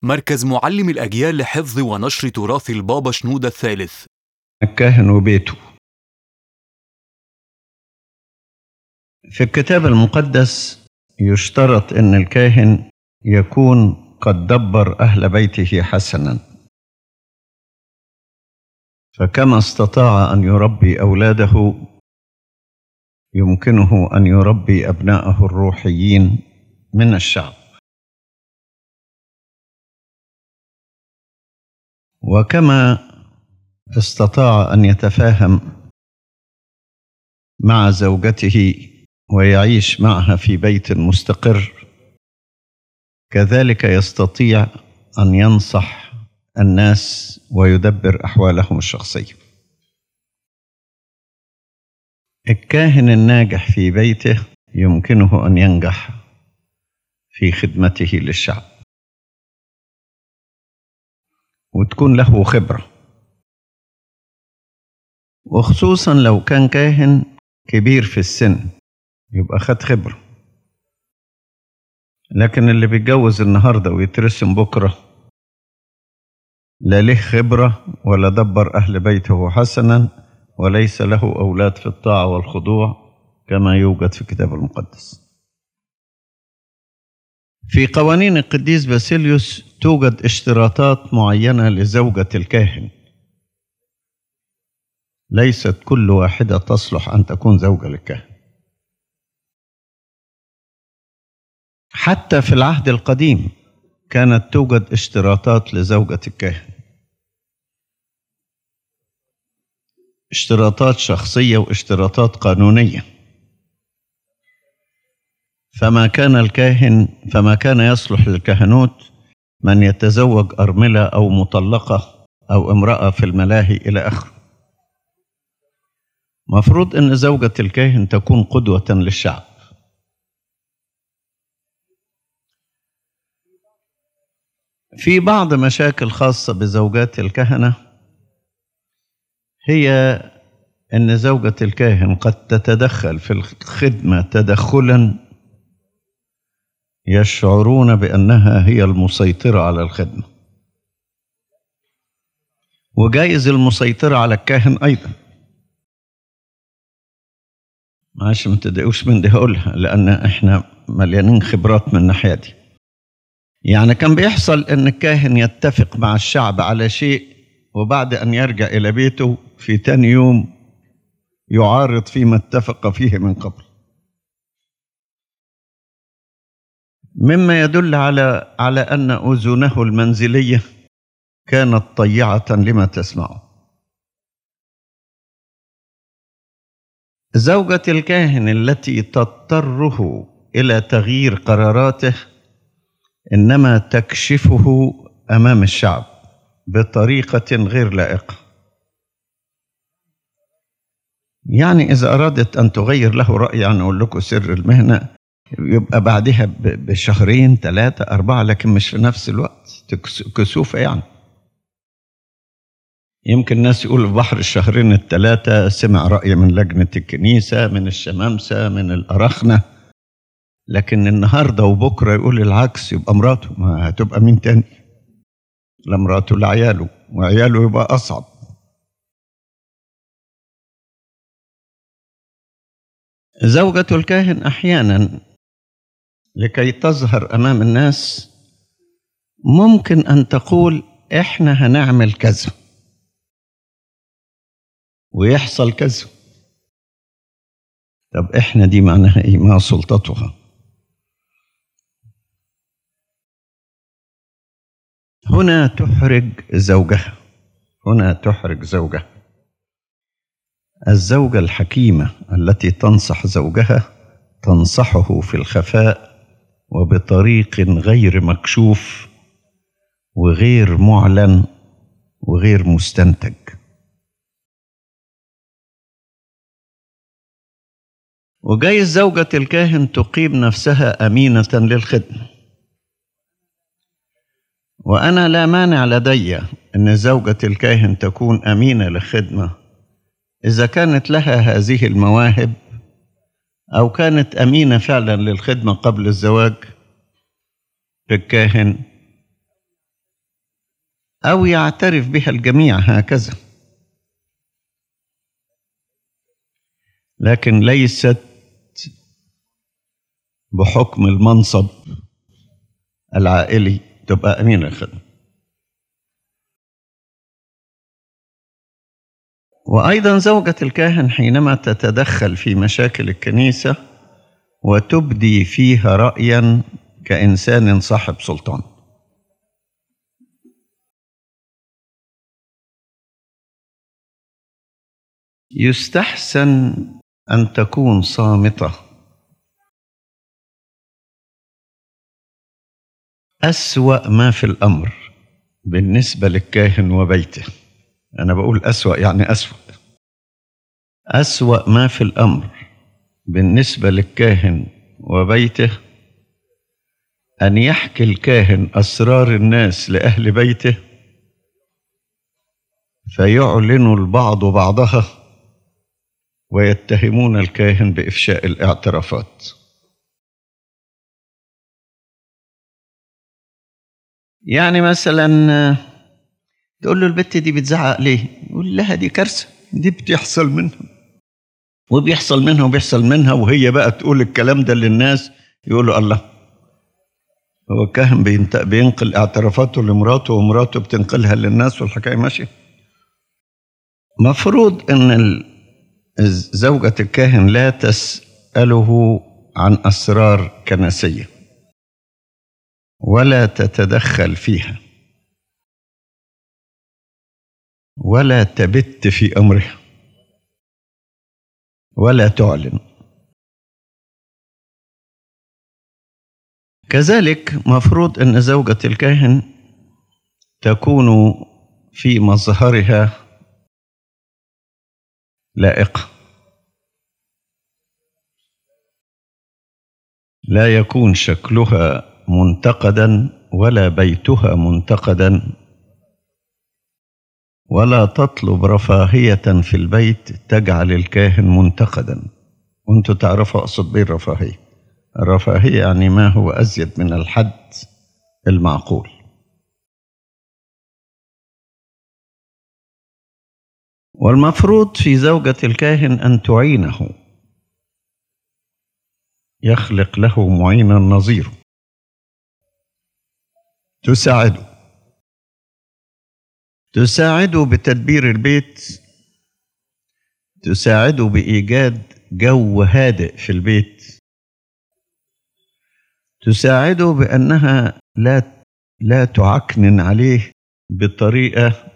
مركز معلم الأجيال لحفظ ونشر تراث البابا شنودة الثالث الكاهن وبيته في الكتاب المقدس يشترط ان الكاهن يكون قد دبر اهل بيته حسنا فكما استطاع ان يربي اولاده يمكنه ان يربي ابناءه الروحيين من الشعب وكما استطاع ان يتفاهم مع زوجته ويعيش معها في بيت مستقر كذلك يستطيع ان ينصح الناس ويدبر احوالهم الشخصيه الكاهن الناجح في بيته يمكنه ان ينجح في خدمته للشعب وتكون له خبره وخصوصا لو كان كاهن كبير في السن يبقى خد خبره لكن اللي بيتجوز النهارده ويترسم بكره لا له خبره ولا دبر اهل بيته حسنا وليس له اولاد في الطاعه والخضوع كما يوجد في الكتاب المقدس في قوانين القديس باسيليوس توجد اشتراطات معينه لزوجه الكاهن ليست كل واحده تصلح ان تكون زوجه للكاهن حتى في العهد القديم كانت توجد اشتراطات لزوجه الكاهن اشتراطات شخصيه واشتراطات قانونيه فما كان الكاهن فما كان يصلح للكهنوت من يتزوج ارمله او مطلقه او امراه في الملاهي الى اخره مفروض ان زوجه الكاهن تكون قدوه للشعب في بعض مشاكل خاصه بزوجات الكهنه هي ان زوجه الكاهن قد تتدخل في الخدمه تدخلا يشعرون بانها هي المسيطره على الخدمه وجايز المسيطره على الكاهن ايضا معلش ما تضايقوش من دي هقولها لان احنا مليانين خبرات من الناحيه دي يعني كان بيحصل ان الكاهن يتفق مع الشعب على شيء وبعد ان يرجع الى بيته في تاني يوم يعارض فيما اتفق فيه من قبل مما يدل على على ان اذنه المنزليه كانت طيعه لما تسمعه زوجة الكاهن التي تضطره إلى تغيير قراراته إنما تكشفه أمام الشعب بطريقة غير لائقة. يعني إذا أرادت أن تغير له رأي أنا أقول لكم سر المهنة يبقى بعدها بشهرين ثلاثة أربعة لكن مش في نفس الوقت كسوفة يعني. يمكن الناس يقول في بحر الشهرين الثلاثة سمع رأي من لجنة الكنيسة من الشمامسة من الأرخنة لكن النهاردة وبكرة يقول العكس يبقى مراته ما هتبقى مين تاني لا مراته لا عياله وعياله يبقى أصعب زوجة الكاهن أحيانا لكي تظهر أمام الناس ممكن أن تقول إحنا هنعمل كذا ويحصل كذا طب احنا دي معناها ايه ما سلطتها هنا تحرج زوجها هنا تحرج زوجها الزوجه الحكيمه التي تنصح زوجها تنصحه في الخفاء وبطريق غير مكشوف وغير معلن وغير مستنتج وجايز زوجة الكاهن تقيم نفسها أمينة للخدمة وأنا لا مانع لدي أن زوجة الكاهن تكون أمينة للخدمة إذا كانت لها هذه المواهب أو كانت أمينة فعلا للخدمة قبل الزواج بالكاهن أو يعترف بها الجميع هكذا لكن ليست بحكم المنصب العائلي تبقى أمين الخدمة وأيضا زوجة الكاهن حينما تتدخل في مشاكل الكنيسة وتبدي فيها رأيا كإنسان صاحب سلطان يستحسن أن تكون صامتة أسوأ ما في الأمر بالنسبة للكاهن وبيته أنا بقول أسوأ يعني أسوأ أسوأ ما في الأمر بالنسبة للكاهن وبيته أن يحكي الكاهن أسرار الناس لأهل بيته فيعلن البعض بعضها ويتهمون الكاهن بإفشاء الاعترافات يعني مثلا تقول له البت دي بتزعق ليه يقول لها دي كارثة دي بتحصل منها وبيحصل منها وبيحصل منها وهي بقى تقول الكلام ده للناس يقولوا الله هو الكاهن بينت- بينقل اعترافاته لمراته ومراته بتنقلها للناس والحكايه ماشيه مفروض ان ال- الز- زوجة الكاهن لا تسأله عن أسرار كنسية ولا تتدخل فيها ولا تبت في أمرها ولا تعلن كذلك مفروض أن زوجة الكاهن تكون في مظهرها لائقة لا يكون شكلها منتقدا ولا بيتها منتقدا ولا تطلب رفاهية في البيت تجعل الكاهن منتقدا وانتوا تعرفوا اقصد بيه الرفاهية الرفاهية يعني ما هو أزيد من الحد المعقول والمفروض في زوجة الكاهن أن تعينه يخلق له معينا نظيره تساعده تساعده بتدبير البيت تساعده بإيجاد جو هادئ في البيت تساعده بأنها لا لا تعكنن عليه بطريقة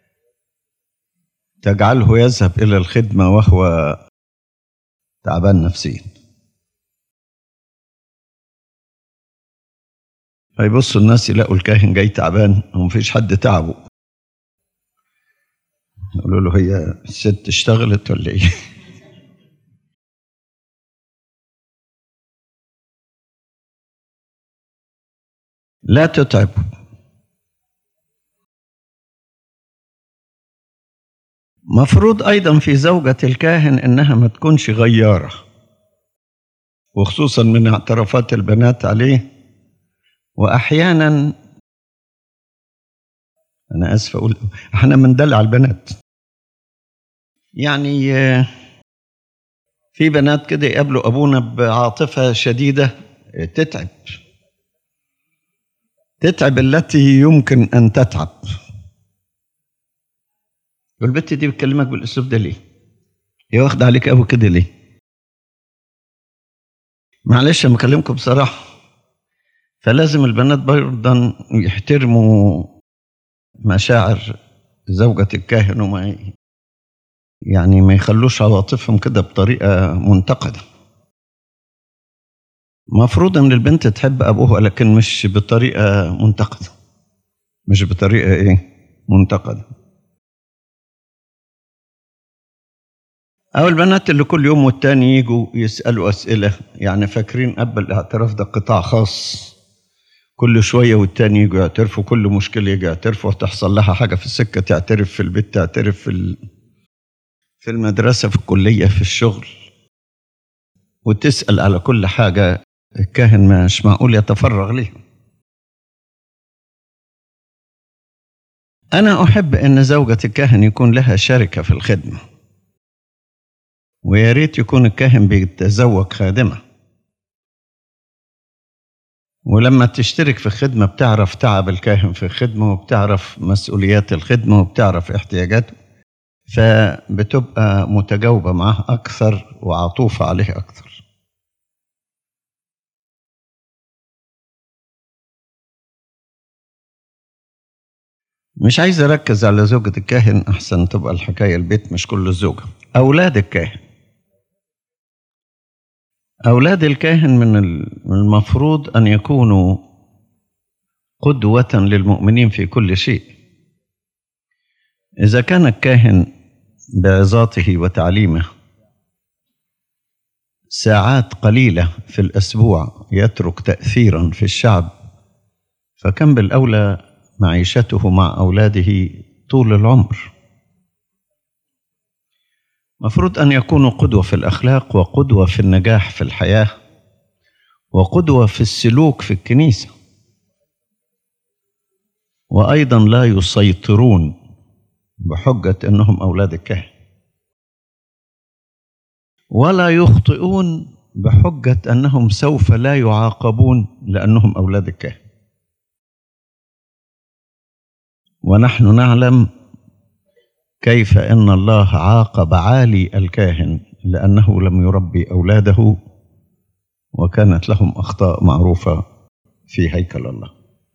تجعله يذهب إلى الخدمة وهو تعبان نفسيا فيبصوا الناس يلاقوا الكاهن جاي تعبان ومفيش حد تعبه يقولوا له هي الست اشتغلت ولا ايه لا تتعبه مفروض ايضا في زوجة الكاهن انها ما تكونش غيارة وخصوصا من اعترافات البنات عليه واحيانا انا اسف اقول احنا بندلع البنات يعني آه، في بنات كده يقابلوا ابونا بعاطفه شديده آه، تتعب تتعب التي يمكن ان تتعب والبت دي بتكلمك بالاسلوب ده ليه؟ هي واخده عليك قوي كده ليه؟ معلش انا بكلمكم بصراحه فلازم البنات برضه يحترموا مشاعر زوجة الكاهن وما ي- يعني ما يخلوش عواطفهم كده بطريقة منتقدة مفروض ان البنت تحب ابوها لكن مش بطريقة منتقدة مش بطريقة ايه منتقدة او البنات اللي كل يوم والتاني يجوا يسألوا اسئلة يعني فاكرين اب الاعتراف ده قطاع خاص كل شوية والتاني يجوا يعترفوا كل مشكلة يجي يعترفوا تحصل لها حاجة في السكة تعترف في البيت تعترف في ال... في المدرسة في الكلية في الشغل وتسأل على كل حاجة الكاهن مش معقول يتفرغ ليها أنا أحب أن زوجة الكاهن يكون لها شركة في الخدمة ويا ريت يكون الكاهن بيتزوج خادمة ولما تشترك في خدمة بتعرف تعب الكاهن في الخدمة وبتعرف مسؤوليات الخدمة وبتعرف احتياجاته فبتبقى متجاوبة معاه أكثر وعطوفة عليه أكثر مش عايز أركز على زوجة الكاهن أحسن تبقى الحكاية البيت مش كل الزوجة أولاد الكاهن أولاد الكاهن من المفروض أن يكونوا قدوة للمؤمنين في كل شيء إذا كان الكاهن بعظاته وتعليمه ساعات قليلة في الأسبوع يترك تأثيرا في الشعب فكم بالأولى معيشته مع أولاده طول العمر مفروض أن يكونوا قدوة في الأخلاق وقدوة في النجاح في الحياة وقدوة في السلوك في الكنيسة وأيضا لا يسيطرون بحجة أنهم أولاد الكهن ولا يخطئون بحجة أنهم سوف لا يعاقبون لأنهم أولاد الكهن ونحن نعلم كيف ان الله عاقب عالي الكاهن لانه لم يربي اولاده وكانت لهم اخطاء معروفه في هيكل الله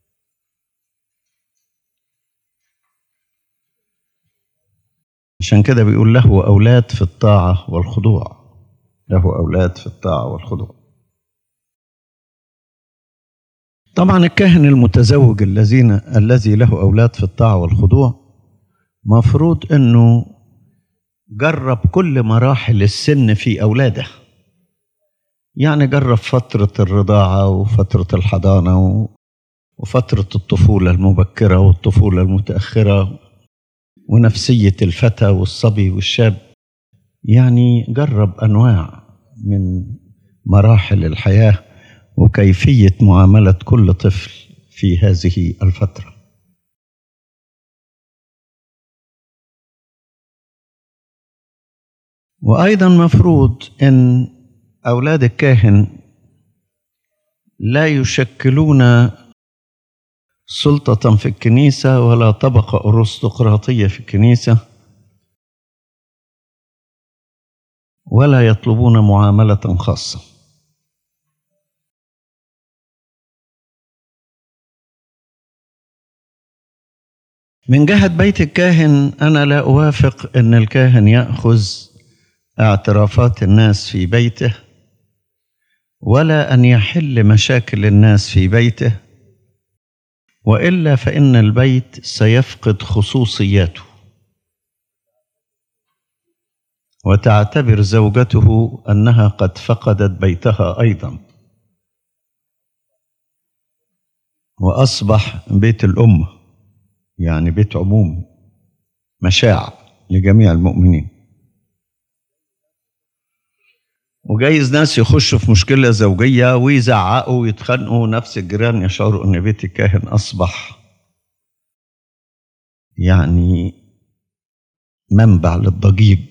عشان كده بيقول له اولاد في الطاعه والخضوع له اولاد في الطاعه والخضوع طبعا الكاهن المتزوج الذين الذي له اولاد في الطاعه والخضوع مفروض انه جرب كل مراحل السن في اولاده يعني جرب فتره الرضاعه وفتره الحضانه وفتره الطفوله المبكره والطفوله المتاخره ونفسيه الفتى والصبي والشاب يعني جرب انواع من مراحل الحياه وكيفيه معامله كل طفل في هذه الفتره وايضا مفروض ان اولاد الكاهن لا يشكلون سلطه في الكنيسه ولا طبقه ارستقراطيه في الكنيسه ولا يطلبون معامله خاصه من جهه بيت الكاهن انا لا اوافق ان الكاهن ياخذ اعترافات الناس في بيته ولا ان يحل مشاكل الناس في بيته والا فان البيت سيفقد خصوصياته وتعتبر زوجته انها قد فقدت بيتها ايضا واصبح بيت الامه يعني بيت عموم مشاع لجميع المؤمنين وجايز ناس يخشوا في مشكلة زوجية ويزعقوا ويتخانقوا نفس الجيران يشعروا ان بيت الكاهن اصبح يعني منبع للضجيج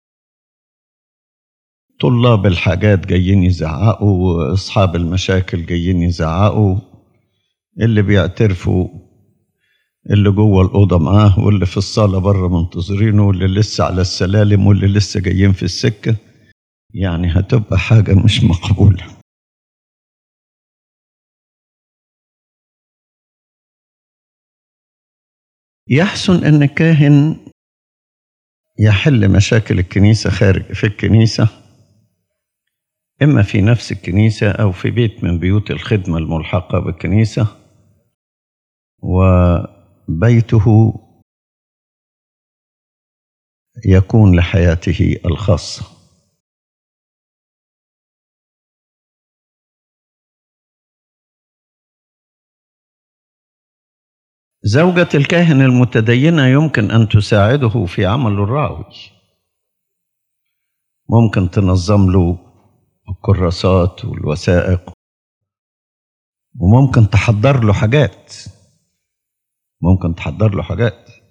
طلاب الحاجات جايين يزعقوا واصحاب المشاكل جايين يزعقوا اللي بيعترفوا اللي جوه الأوضة معاه واللي في الصالة بره منتظرينه واللي لسه على السلالم واللي لسه جايين في السكة يعني هتبقى حاجة مش مقبولة يحسن أن الكاهن يحل مشاكل الكنيسة خارج في الكنيسة إما في نفس الكنيسة أو في بيت من بيوت الخدمة الملحقة بالكنيسة وبيته يكون لحياته الخاصه زوجة الكاهن المتدينة يمكن أن تساعده في عمل الراوي ممكن تنظم له الكراسات والوثائق وممكن تحضر له حاجات ممكن تحضر له حاجات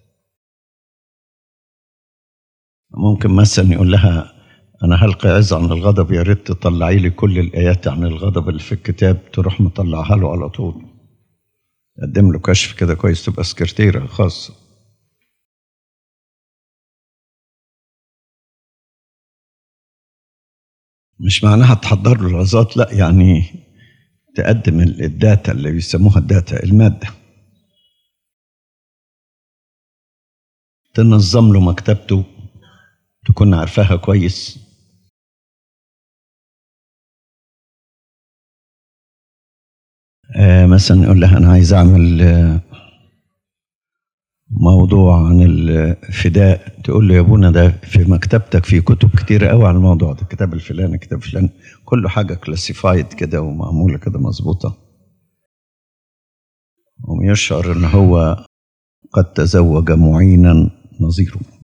ممكن مثلا يقول لها انا هلقي عز عن الغضب يا ريت تطلعي لي كل الايات عن الغضب اللي في الكتاب تروح مطلعها له على طول قدم له كشف كده كويس تبقى سكرتيره خاصه مش معناها تحضر له العظات لا يعني تقدم الداتا اللي بيسموها الداتا الماده تنظم له مكتبته تكون عارفاها كويس آه مثلا يقول لها انا عايز اعمل آه موضوع عن الفداء تقول له يا ابونا ده في مكتبتك في كتب كتير قوي عن الموضوع ده الكتاب الفلاني الكتاب الفلاني كله حاجه كلاسيفايد كده ومعموله كده مظبوطه ويشعر ان هو قد تزوج معينا نظيره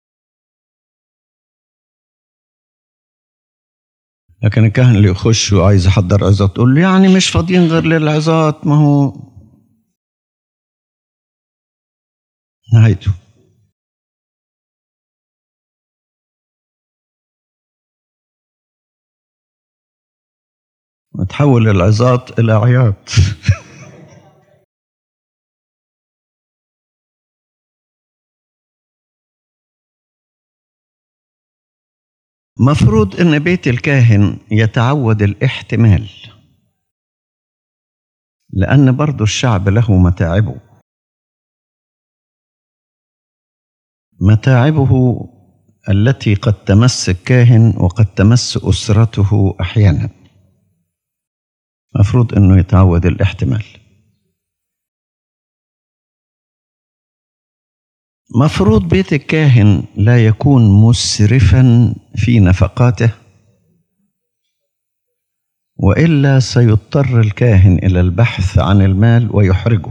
لكن الكاهن اللي يخش وعايز يحضر عظات تقول له يعني مش فاضيين غير للعظات ما هو نهايته وتحول العظات إلى عياط مفروض ان بيت الكاهن يتعود الاحتمال لان برضو الشعب له متاعبه متاعبه التي قد تمس الكاهن وقد تمس اسرته احيانا مفروض انه يتعود الاحتمال مفروض بيت الكاهن لا يكون مسرفا في نفقاته والا سيضطر الكاهن الى البحث عن المال ويحرجه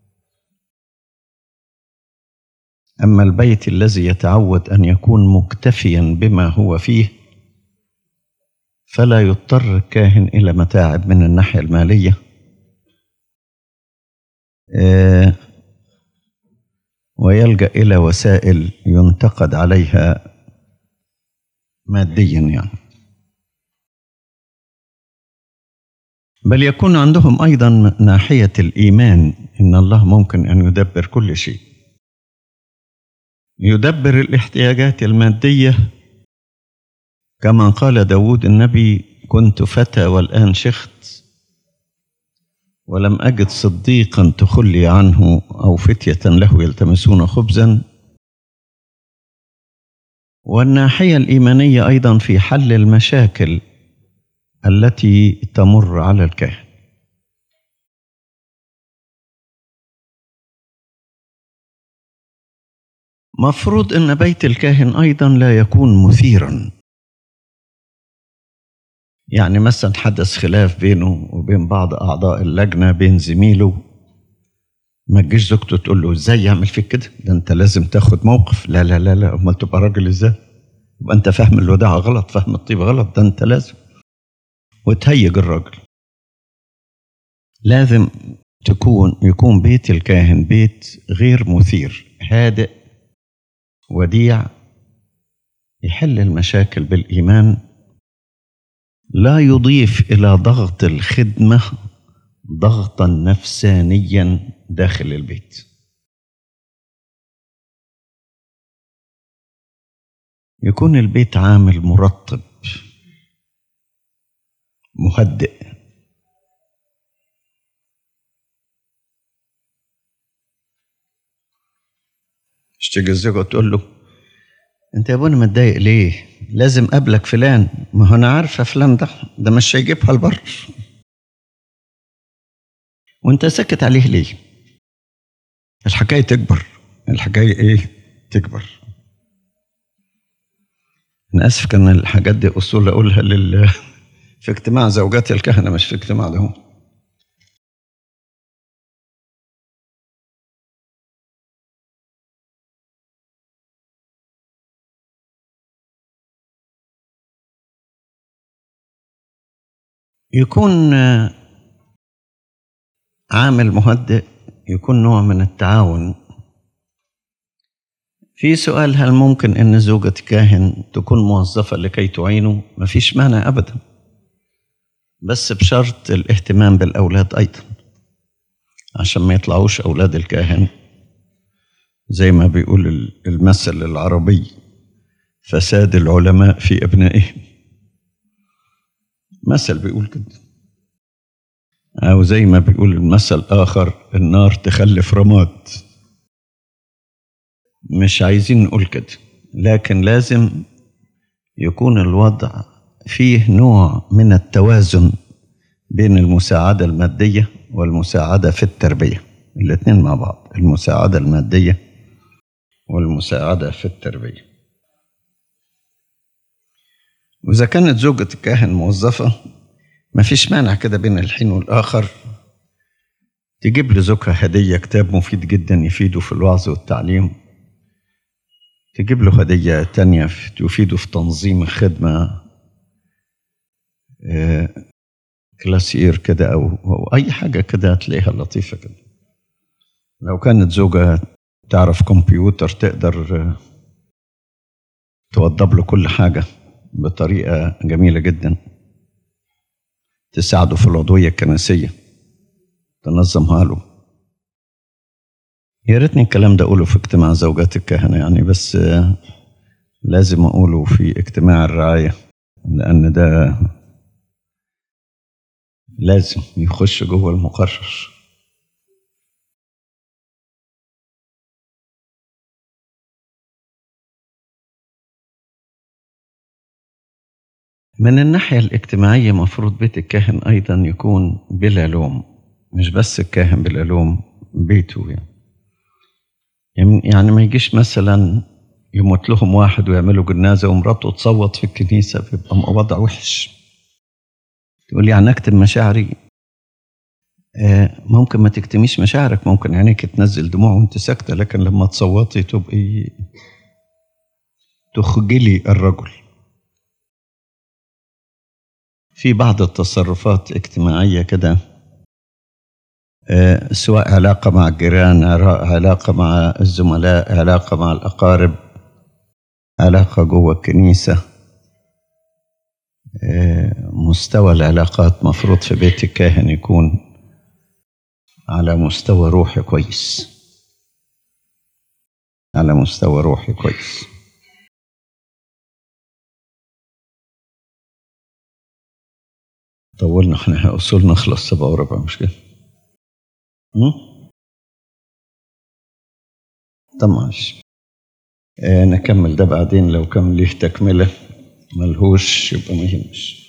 اما البيت الذي يتعود ان يكون مكتفيا بما هو فيه فلا يضطر الكاهن الى متاعب من الناحيه الماليه آه ويلجا الى وسائل ينتقد عليها ماديا يعني بل يكون عندهم ايضا ناحيه الايمان ان الله ممكن ان يدبر كل شيء يدبر الاحتياجات الماديه كما قال داود النبي كنت فتى والان شخت ولم أجد صديقا تخلي عنه أو فتية له يلتمسون خبزا والناحية الإيمانية أيضا في حل المشاكل التي تمر على الكاهن مفروض أن بيت الكاهن أيضا لا يكون مثيرا يعني مثلا حدث خلاف بينه وبين بعض اعضاء اللجنه بين زميله ما تجيش زوجته تقول له ازاي يعمل فيك كده ده انت لازم تاخد موقف لا لا لا لا امال تبقى راجل ازاي يبقى انت فاهم الوداع غلط فاهم الطيب غلط ده انت لازم وتهيج الراجل لازم تكون يكون بيت الكاهن بيت غير مثير هادئ وديع يحل المشاكل بالايمان لا يضيف الى ضغط الخدمه ضغطا نفسانيا داخل البيت يكون البيت عامل مرطب مهدئ تيجي الزوجة تقول له انت يا ابونا متضايق ليه لازم قبلك فلان ما هو انا عارفه فلان ده ده مش هيجيبها البر وانت ساكت عليه ليه الحكايه تكبر الحكايه ايه تكبر انا اسف كان الحاجات دي اصول اقولها لل في اجتماع زوجات الكهنه مش في اجتماع ده هو. يكون عامل مهدئ يكون نوع من التعاون في سؤال هل ممكن ان زوجة كاهن تكون موظفة لكي تعينه مفيش مانع ابدا بس بشرط الاهتمام بالاولاد ايضا عشان ما يطلعوش اولاد الكاهن زي ما بيقول المثل العربي فساد العلماء في ابنائهم مثل بيقول كده او زي ما بيقول المثل اخر النار تخلف رماد مش عايزين نقول كده لكن لازم يكون الوضع فيه نوع من التوازن بين المساعدة المادية والمساعدة في التربية الاثنين مع بعض المساعدة المادية والمساعدة في التربية وإذا كانت زوجة الكاهن موظفة مفيش مانع كده بين الحين والآخر تجيب لزوجها هدية كتاب مفيد جدا يفيده في الوعظ والتعليم تجيب له هدية تانية تفيده في تنظيم الخدمة كلاسير كده أو, أو أي حاجة كده هتلاقيها لطيفة كده لو كانت زوجة تعرف كمبيوتر تقدر توضب له كل حاجة بطريقة جميلة جدا تساعده في العضوية الكنسية تنظمها له يا ريتني الكلام ده أقوله في اجتماع زوجات الكهنة يعني بس لازم أقوله في اجتماع الرعاية لأن ده لازم يخش جوه المقرر من الناحية الاجتماعية مفروض بيت الكاهن أيضا يكون بلا لوم مش بس الكاهن بلا لوم بيته يعني يعني ما يجيش مثلا يموت لهم واحد ويعملوا جنازة ومراته تصوت في الكنيسة بيبقى وضع وحش تقول يعني أكتم مشاعري آه ممكن ما تكتميش مشاعرك ممكن عينيك تنزل دموع وانت ساكتة لكن لما تصوتي تبقي تخجلي الرجل في بعض التصرفات اجتماعية كده آه سواء علاقة مع الجيران علاقة مع الزملاء علاقة مع الأقارب علاقة جوه الكنيسة آه مستوى العلاقات مفروض في بيت الكاهن يكون على مستوى روحي كويس على مستوى روحي كويس طولنا احنا اصولنا خلص سبعة وربع مش كده طب ماشي آه نكمل ده بعدين لو كان ليه تكملة ملهوش يبقى ما يهمش